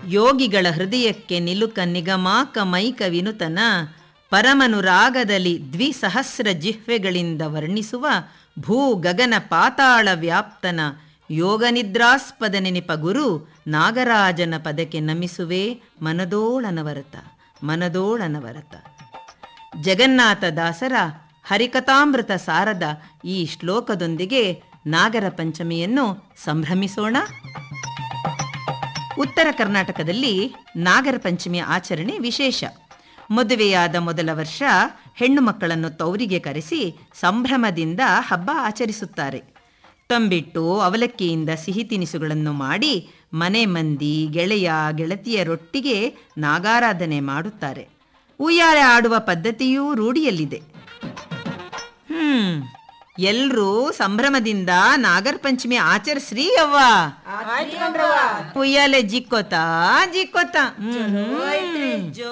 ಯೋಗಿಗಳ ಹೃದಯಕ್ಕೆ ನಿಲುಕ ನಿಗಮಾಕ ಮೈಕ ವಿನುತನ ಪರಮನುರಾಗದಲ್ಲಿ ದ್ವಿಸಹಸ್ರ ಜಿಹ್ವೆಗಳಿಂದ ವರ್ಣಿಸುವ ಭೂ ಗಗನ ಪಾತಾಳ ವ್ಯಾಪ್ತನ ಯೋಗನಿದ್ರಾಸ್ಪದ ನೆನಪ ಗುರು ನಾಗರಾಜನ ಪದಕ್ಕೆ ನಮಿಸುವೆ ಮನದೋಳನವರತ ಮನದೋಳನವರತ ಜಗನ್ನಾಥ ದಾಸರ ಹರಿಕಥಾಮೃತ ಸಾರದ ಈ ಶ್ಲೋಕದೊಂದಿಗೆ ನಾಗರ ಪಂಚಮಿಯನ್ನು ಸಂಭ್ರಮಿಸೋಣ ಉತ್ತರ ಕರ್ನಾಟಕದಲ್ಲಿ ನಾಗರ ಪಂಚಮಿಯ ಆಚರಣೆ ವಿಶೇಷ ಮದುವೆಯಾದ ಮೊದಲ ವರ್ಷ ಹೆಣ್ಣು ಮಕ್ಕಳನ್ನು ತೌರಿಗೆ ಕರೆಸಿ ಸಂಭ್ರಮದಿಂದ ಹಬ್ಬ ಆಚರಿಸುತ್ತಾರೆ ತಂಬಿಟ್ಟು ಅವಲಕ್ಕಿಯಿಂದ ಸಿಹಿ ತಿನಿಸುಗಳನ್ನು ಮಾಡಿ ಮನೆ ಮಂದಿ ಗೆಳೆಯ ಗೆಳತಿಯರೊಟ್ಟಿಗೆ ನಾಗಾರಾಧನೆ ಮಾಡುತ್ತಾರೆ ಉಯ್ಯಾಲೆ ಆಡುವ ಪದ್ಧತಿಯೂ ರೂಢಿಯಲ್ಲಿದೆ ಹ್ಮ್ ಎಲ್ರೂ ಸಂಭ್ರಮದಿಂದ ನಾಗರ ಪಂಚಮಿ ಆಚರಿಸ್ರಿ ಅವ್ವ ಉಯ್ಯಾಲೆ ಜಿಕ್ಕೋತಾ ಜಿಕ್ಕೋತಾ ಹ್ಮ್